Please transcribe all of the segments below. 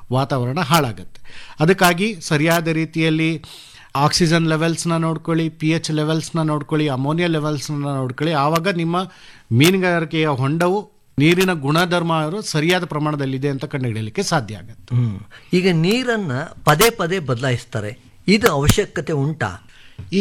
ವಾತಾವರಣ ಹಾಳಾಗುತ್ತೆ ಅದಕ್ಕಾಗಿ ಸರಿಯಾದ ರೀತಿಯಲ್ಲಿ ಆಕ್ಸಿಜನ್ ಲೆವೆಲ್ಸ್ನ ನೋಡ್ಕೊಳ್ಳಿ ಪಿ ಎಚ್ ಲೆವೆಲ್ಸ್ನ ನೋಡ್ಕೊಳ್ಳಿ ಅಮೋನಿಯಾ ಲೆವೆಲ್ಸ್ನ ನೋಡ್ಕೊಳ್ಳಿ ಆವಾಗ ನಿಮ್ಮ ಮೀನುಗಾರಿಕೆಯ ಹೊಂಡವು ನೀರಿನ ಗುಣಧರ್ಮ ಸರಿಯಾದ ಪ್ರಮಾಣದಲ್ಲಿದೆ ಅಂತ ಕಂಡುಹಿಡಿಯಲಿಕ್ಕೆ ಸಾಧ್ಯ ಆಗುತ್ತೆ ಹ್ಮ್ ಈಗ ನೀರನ್ನ ಪದೇ ಪದೇ ಬದಲಾಯಿಸ್ತಾರೆ ಇದು ಅವಶ್ಯಕತೆ ಉಂಟಾ ಈ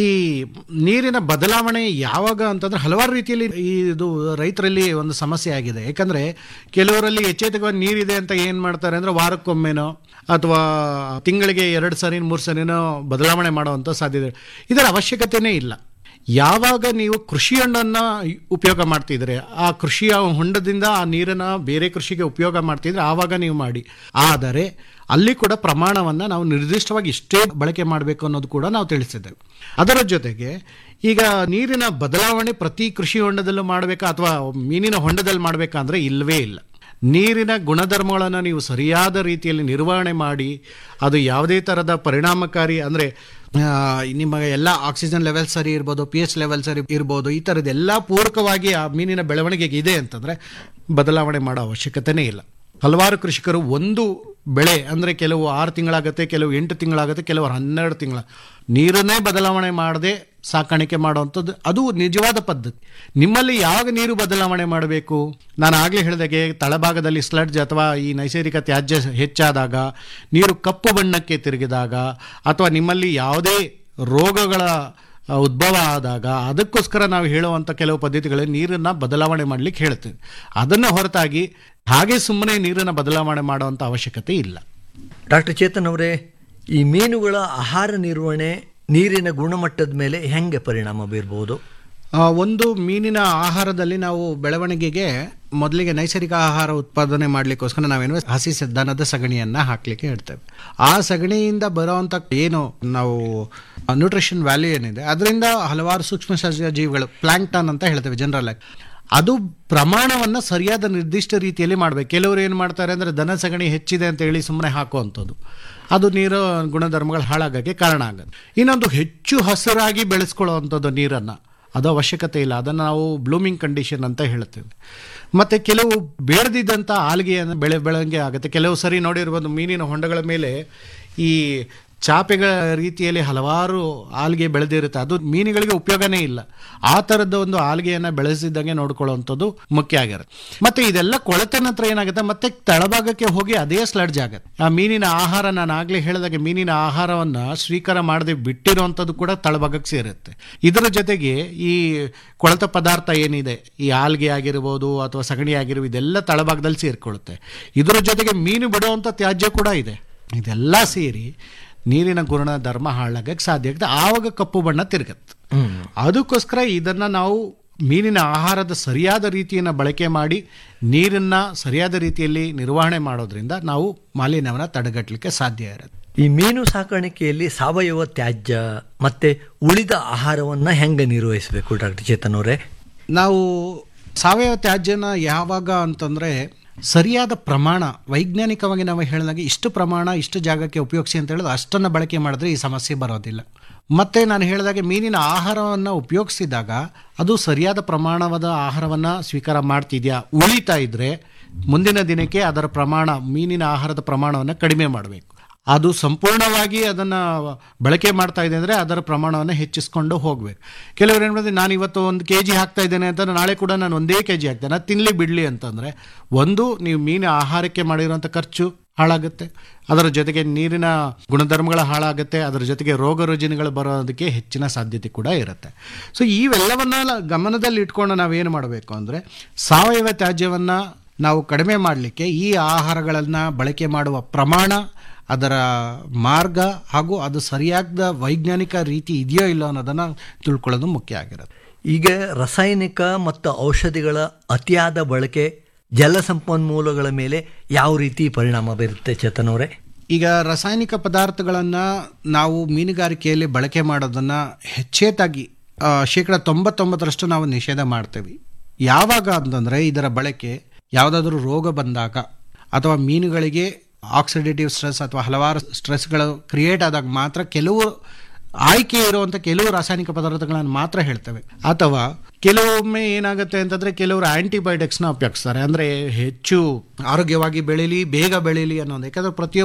ನೀರಿನ ಬದಲಾವಣೆ ಯಾವಾಗ ಅಂತಂದ್ರೆ ಹಲವಾರು ರೀತಿಯಲ್ಲಿ ಈ ಇದು ರೈತರಲ್ಲಿ ಒಂದು ಸಮಸ್ಯೆ ಆಗಿದೆ ಯಾಕಂದ್ರೆ ಕೆಲವರಲ್ಲಿ ಎಚ್ಚೆತ್ತುವಾಗಿ ನೀರಿದೆ ಅಂತ ಏನು ಮಾಡ್ತಾರೆ ಅಂದ್ರೆ ವಾರಕ್ಕೊಮ್ಮೆನೋ ಅಥವಾ ತಿಂಗಳಿಗೆ ಎರಡು ಸರಿ ಮೂರು ಸರಿನೋ ಬದಲಾವಣೆ ಮಾಡುವಂಥ ಸಾಧ್ಯತೆ ಇದರ ಅವಶ್ಯಕತೆನೇ ಇಲ್ಲ ಯಾವಾಗ ನೀವು ಕೃಷಿ ಹಣ್ಣನ್ನು ಉಪಯೋಗ ಮಾಡ್ತಿದ್ರೆ ಆ ಕೃಷಿಯ ಹೊಂಡದಿಂದ ಆ ನೀರನ್ನು ಬೇರೆ ಕೃಷಿಗೆ ಉಪಯೋಗ ಮಾಡ್ತಿದ್ರೆ ಆವಾಗ ನೀವು ಮಾಡಿ ಆದರೆ ಅಲ್ಲಿ ಕೂಡ ಪ್ರಮಾಣವನ್ನು ನಾವು ನಿರ್ದಿಷ್ಟವಾಗಿ ಇಷ್ಟೇ ಬಳಕೆ ಮಾಡಬೇಕು ಅನ್ನೋದು ಕೂಡ ನಾವು ತಿಳಿಸಿದ್ದೇವೆ ಅದರ ಜೊತೆಗೆ ಈಗ ನೀರಿನ ಬದಲಾವಣೆ ಪ್ರತಿ ಕೃಷಿ ಹೊಂಡದಲ್ಲೂ ಮಾಡಬೇಕಾ ಅಥವಾ ಮೀನಿನ ಹೊಂಡದಲ್ಲಿ ಮಾಡಬೇಕಾ ಅಂದರೆ ಇಲ್ಲವೇ ಇಲ್ಲ ನೀರಿನ ಗುಣಧರ್ಮಗಳನ್ನು ನೀವು ಸರಿಯಾದ ರೀತಿಯಲ್ಲಿ ನಿರ್ವಹಣೆ ಮಾಡಿ ಅದು ಯಾವುದೇ ಥರದ ಪರಿಣಾಮಕಾರಿ ಅಂದರೆ ನಿಮ್ಮ ಎಲ್ಲ ಆಕ್ಸಿಜನ್ ಲೆವೆಲ್ ಸರಿ ಇರ್ಬೋದು ಪಿ ಎಚ್ ಲೆವೆಲ್ ಸರಿ ಇರ್ಬೋದು ಈ ಥರದ್ದೆಲ್ಲ ಪೂರಕವಾಗಿ ಆ ಮೀನಿನ ಬೆಳವಣಿಗೆಗೆ ಇದೆ ಅಂತಂದರೆ ಬದಲಾವಣೆ ಮಾಡೋ ಅವಶ್ಯಕತೆನೇ ಇಲ್ಲ ಹಲವಾರು ಕೃಷಿಕರು ಒಂದು ಬೆಳೆ ಅಂದರೆ ಕೆಲವು ಆರು ತಿಂಗಳಾಗುತ್ತೆ ಕೆಲವು ಎಂಟು ತಿಂಗಳಾಗುತ್ತೆ ಕೆಲವರು ಹನ್ನೆರಡು ತಿಂಗಳ ನೀರನ್ನೇ ಬದಲಾವಣೆ ಮಾಡದೆ ಸಾಕಾಣಿಕೆ ಮಾಡುವಂಥದ್ದು ಅದು ನಿಜವಾದ ಪದ್ಧತಿ ನಿಮ್ಮಲ್ಲಿ ಯಾವಾಗ ನೀರು ಬದಲಾವಣೆ ಮಾಡಬೇಕು ನಾನು ಆಗಲೇ ಹೇಳಿದಾಗೆ ತಳಭಾಗದಲ್ಲಿ ಸ್ಲಡ್ಜ್ ಅಥವಾ ಈ ನೈಸರ್ಗಿಕ ತ್ಯಾಜ್ಯ ಹೆಚ್ಚಾದಾಗ ನೀರು ಕಪ್ಪು ಬಣ್ಣಕ್ಕೆ ತಿರುಗಿದಾಗ ಅಥವಾ ನಿಮ್ಮಲ್ಲಿ ಯಾವುದೇ ರೋಗಗಳ ಉದ್ಭವ ಆದಾಗ ಅದಕ್ಕೋಸ್ಕರ ನಾವು ಹೇಳುವಂಥ ಕೆಲವು ಪದ್ಧತಿಗಳಲ್ಲಿ ನೀರನ್ನು ಬದಲಾವಣೆ ಮಾಡಲಿಕ್ಕೆ ಹೇಳ್ತೀವಿ ಅದನ್ನು ಹೊರತಾಗಿ ಹಾಗೆ ಸುಮ್ಮನೆ ನೀರನ್ನು ಬದಲಾವಣೆ ಮಾಡುವಂಥ ಅವಶ್ಯಕತೆ ಇಲ್ಲ ಡಾಕ್ಟರ್ ಚೇತನ್ ಅವರೇ ಈ ಮೀನುಗಳ ಆಹಾರ ನಿರ್ವಹಣೆ ನೀರಿನ ಗುಣಮಟ್ಟದ ಮೇಲೆ ಹೆಂಗೆ ಪರಿಣಾಮ ಬೀರ್ಬೋದು ಆ, ಒಂದು ಮೀನಿನ ಆಹಾರದಲ್ಲಿ ನಾವು ಬೆಳವಣಿಗೆಗೆ ಮೊದಲಿಗೆ ನೈಸರ್ಗಿಕ ಆಹಾರ ಉತ್ಪಾದನೆ ಮಾಡಲಿಕ್ಕೋಸ್ಕರ ನಾವೇನು ಹಸಿ ಸ- ದನದ ಸಗಣಿಯನ್ನು ಹಾಕಲಿಕ್ಕೆ ಹೇಳ್ತೇವೆ ಆ ಸಗಣಿಯಿಂದ ಬರೋವಂಥ ಏನು ನಾವು ನ್ಯೂಟ್ರಿಷನ್ ವ್ಯಾಲ್ಯೂ ಏನಿದೆ ಅದರಿಂದ ಹಲವಾರು ಸೂಕ್ಷ್ಮ ಸಸ್ಯ ಜೀವಿಗಳು ಪ್ಲಾಂಕ್ಟನ್ ಅಂತ ಹೇಳ್ತೇವೆ ಜನರಲ್ ಆಗಿ ಅದು ಪ್ರಮಾಣವನ್ನು ಸರಿಯಾದ ನಿರ್ದಿಷ್ಟ ರೀತಿಯಲ್ಲಿ ಮಾಡಬೇಕು ಕೆಲವರು ಏನು ಮಾಡ್ತಾರೆ ಅಂದರೆ ದನ ಸಗಣಿ ಹೆಚ್ಚಿದೆ ಅಂತ ಹೇಳಿ ಸುಮ್ಮನೆ ಹಾಕುವಂಥದ್ದು ಅದು ನೀರು ಗುಣಧರ್ಮಗಳು ಹಾಳಾಗೋಕ್ಕೆ ಕಾರಣ ಆಗುತ್ತೆ ಇನ್ನೊಂದು ಹೆಚ್ಚು ಹಸಿರಾಗಿ ಬೆಳೆಸ್ಕೊಳ್ಳುವಂಥದ್ದು ನೀರನ್ನು ಅದು ಅವಶ್ಯಕತೆ ಇಲ್ಲ ಅದನ್ನು ನಾವು ಬ್ಲೂಮಿಂಗ್ ಕಂಡೀಷನ್ ಅಂತ ಹೇಳ್ತೇವೆ ಮತ್ತು ಕೆಲವು ಬೇಡದಿದ್ದಂಥ ಆಲ್ಗೆಯನ್ನು ಬೆಳೆ ಬೆಳಂಗೆ ಆಗುತ್ತೆ ಕೆಲವು ಸರಿ ನೋಡಿರ್ಬೋದು ಮೀನಿನ ಹೊಂಡಗಳ ಮೇಲೆ ಈ ಚಾಪೆಗಳ ರೀತಿಯಲ್ಲಿ ಹಲವಾರು ಆಲ್ಗೆ ಬೆಳೆದಿರುತ್ತೆ ಅದು ಮೀನುಗಳಿಗೆ ಉಪಯೋಗನೇ ಇಲ್ಲ ಆ ಥರದ ಒಂದು ಆಲ್ಗೆಯನ್ನು ಬೆಳೆಸಿದ್ದಂಗೆ ನೋಡ್ಕೊಳ್ಳುವಂಥದ್ದು ಮುಖ್ಯ ಆಗಿರುತ್ತೆ ಮತ್ತು ಇದೆಲ್ಲ ಕೊಳೆತ ನಂತರ ಏನಾಗುತ್ತೆ ಮತ್ತೆ ತಳಭಾಗಕ್ಕೆ ಹೋಗಿ ಅದೇ ಸ್ಲಡ್ಜ್ ಆಗುತ್ತೆ ಆ ಮೀನಿನ ಆಹಾರ ನಾನು ಆಗಲೇ ಹೇಳಿದಾಗೆ ಮೀನಿನ ಆಹಾರವನ್ನು ಸ್ವೀಕಾರ ಮಾಡದೆ ಬಿಟ್ಟಿರುವಂಥದ್ದು ಕೂಡ ತಳಭಾಗಕ್ಕೆ ಸೇರುತ್ತೆ ಇದರ ಜೊತೆಗೆ ಈ ಕೊಳೆತ ಪದಾರ್ಥ ಏನಿದೆ ಈ ಆಲ್ಗೆ ಆಗಿರ್ಬೋದು ಅಥವಾ ಸಗಣಿ ಆಗಿರ್ಬೋದು ಇದೆಲ್ಲ ತಳಭಾಗದಲ್ಲಿ ಸೇರಿಕೊಳ್ಳುತ್ತೆ ಇದರ ಜೊತೆಗೆ ಮೀನು ಬಿಡುವಂಥ ತ್ಯಾಜ್ಯ ಕೂಡ ಇದೆ ಇದೆಲ್ಲ ಸೇರಿ ನೀರಿನ ಗುಣಧರ್ಮ ಹಾಳಾಗಕ್ಕೆ ಸಾಧ್ಯ ಆಗುತ್ತೆ ಆವಾಗ ಕಪ್ಪು ಬಣ್ಣ ತಿರುಗತ್ತೆ ಅದಕ್ಕೋಸ್ಕರ ಇದನ್ನು ನಾವು ಮೀನಿನ ಆಹಾರದ ಸರಿಯಾದ ರೀತಿಯನ್ನು ಬಳಕೆ ಮಾಡಿ ನೀರನ್ನು ಸರಿಯಾದ ರೀತಿಯಲ್ಲಿ ನಿರ್ವಹಣೆ ಮಾಡೋದ್ರಿಂದ ನಾವು ಮಾಲಿನ್ಯವನ್ನು ತಡೆಗಟ್ಟಲಿಕ್ಕೆ ಸಾಧ್ಯ ಇರುತ್ತೆ ಈ ಮೀನು ಸಾಕಾಣಿಕೆಯಲ್ಲಿ ಸಾವಯವ ತ್ಯಾಜ್ಯ ಮತ್ತೆ ಉಳಿದ ಆಹಾರವನ್ನ ಹೆಂಗೆ ನಿರ್ವಹಿಸಬೇಕು ಡಾಕ್ಟರ್ ಚೇತನ್ ಅವರೇ ನಾವು ಸಾವಯವ ತ್ಯಾಜ್ಯನ ಯಾವಾಗ ಅಂತಂದರೆ ಸರಿಯಾದ ಪ್ರಮಾಣ ವೈಜ್ಞಾನಿಕವಾಗಿ ನಾವು ಹೇಳಿದಾಗ ಇಷ್ಟು ಪ್ರಮಾಣ ಇಷ್ಟು ಜಾಗಕ್ಕೆ ಉಪಯೋಗಿಸಿ ಅಂತ ಹೇಳಿದ್ರೆ ಅಷ್ಟನ್ನು ಬಳಕೆ ಮಾಡಿದ್ರೆ ಈ ಸಮಸ್ಯೆ ಬರೋದಿಲ್ಲ ಮತ್ತು ನಾನು ಹೇಳಿದಾಗೆ ಮೀನಿನ ಆಹಾರವನ್ನು ಉಪಯೋಗಿಸಿದಾಗ ಅದು ಸರಿಯಾದ ಪ್ರಮಾಣವಾದ ಆಹಾರವನ್ನು ಸ್ವೀಕಾರ ಮಾಡ್ತಿದ್ಯಾ ಉಳಿತಾ ಇದ್ದರೆ ಮುಂದಿನ ದಿನಕ್ಕೆ ಅದರ ಪ್ರಮಾಣ ಮೀನಿನ ಆಹಾರದ ಪ್ರಮಾಣವನ್ನು ಕಡಿಮೆ ಮಾಡಬೇಕು ಅದು ಸಂಪೂರ್ಣವಾಗಿ ಅದನ್ನು ಬಳಕೆ ಮಾಡ್ತಾ ಇದೆ ಅಂದರೆ ಅದರ ಪ್ರಮಾಣವನ್ನು ಹೆಚ್ಚಿಸ್ಕೊಂಡು ಹೋಗಬೇಕು ಕೆಲವರು ಏನು ಮಾಡಿದ್ರೆ ನಾನು ಇವತ್ತು ಒಂದು ಕೆ ಜಿ ಹಾಕ್ತಾ ಇದ್ದೇನೆ ಅಂತ ನಾಳೆ ಕೂಡ ನಾನು ಒಂದೇ ಕೆ ಜಿ ಹಾಕ್ತೇನೆ ಅದು ತಿನ್ನಲಿ ಬಿಡಲಿ ಅಂತಂದರೆ ಒಂದು ನೀವು ಮೀನು ಆಹಾರಕ್ಕೆ ಮಾಡಿರುವಂಥ ಖರ್ಚು ಹಾಳಾಗುತ್ತೆ ಅದರ ಜೊತೆಗೆ ನೀರಿನ ಗುಣಧರ್ಮಗಳ ಹಾಳಾಗುತ್ತೆ ಅದರ ಜೊತೆಗೆ ರೋಗ ರುಜಿನಗಳು ಬರೋದಕ್ಕೆ ಹೆಚ್ಚಿನ ಸಾಧ್ಯತೆ ಕೂಡ ಇರುತ್ತೆ ಸೊ ಇವೆಲ್ಲವನ್ನ ಗಮನದಲ್ಲಿ ಇಟ್ಕೊಂಡು ನಾವೇನು ಮಾಡಬೇಕು ಅಂದರೆ ಸಾವಯವ ತ್ಯಾಜ್ಯವನ್ನು ನಾವು ಕಡಿಮೆ ಮಾಡಲಿಕ್ಕೆ ಈ ಆಹಾರಗಳನ್ನು ಬಳಕೆ ಮಾಡುವ ಪ್ರಮಾಣ ಅದರ ಮಾರ್ಗ ಹಾಗೂ ಅದು ಸರಿಯಾದ ವೈಜ್ಞಾನಿಕ ರೀತಿ ಇದೆಯೋ ಇಲ್ಲೋ ಅನ್ನೋದನ್ನು ತಿಳ್ಕೊಳ್ಳೋದು ಮುಖ್ಯ ಆಗಿರುತ್ತೆ ಈಗ ರಾಸಾಯನಿಕ ಮತ್ತು ಔಷಧಿಗಳ ಅತಿಯಾದ ಬಳಕೆ ಜಲ ಸಂಪನ್ಮೂಲಗಳ ಮೇಲೆ ಯಾವ ರೀತಿ ಪರಿಣಾಮ ಬೀರುತ್ತೆ ಚೇತನ್ ಅವರೇ ಈಗ ರಾಸಾಯನಿಕ ಪದಾರ್ಥಗಳನ್ನು ನಾವು ಮೀನುಗಾರಿಕೆಯಲ್ಲಿ ಬಳಕೆ ಮಾಡೋದನ್ನು ಹೆಚ್ಚೇತಾಗಿ ಆ, ಶೇಕಡ ತೊಂಬತ್ತೊಂಬತ್ತರಷ್ಟು ನಾವು ನಿಷೇಧ ಮಾಡ್ತೇವೆ ಯಾವಾಗ ಅಂತಂದರೆ ಇದರ ಬಳಕೆ ಯಾವುದಾದ್ರೂ ರೋಗ ಬಂದಾಗ ಅಥವಾ ಮೀನುಗಳಿಗೆ ಆಕ್ಸಿಡೇಟಿವ್ ಸ್ಟ್ರೆಸ್ ಅಥವಾ ಹಲವಾರು ಸ್ಟ್ರೆಸ್ಗಳು ಕ್ರಿಯೇಟ್ ಆದಾಗ ಮಾತ್ರ ಕೆಲವು ಆಯ್ಕೆ ಇರುವಂಥ ಕೆಲವು ರಾಸಾಯನಿಕ ಪದಾರ್ಥಗಳನ್ನು ಮಾತ್ರ ಹೇಳ್ತೇವೆ ಅಥವಾ ಕೆಲವೊಮ್ಮೆ ಏನಾಗುತ್ತೆ ಅಂತಂದರೆ ಕೆಲವರು ಆ್ಯಂಟಿಬಯೋಟಿಕ್ಸ್ನ ಉಪಯೋಗಿಸ್ತಾರೆ ಅಂದರೆ ಹೆಚ್ಚು ಆರೋಗ್ಯವಾಗಿ ಬೆಳೀಲಿ ಬೇಗ ಬೆಳೀಲಿ ಅನ್ನೋದು ಯಾಕಂದರೆ ಪ್ರತಿಯೊಬ್ಬ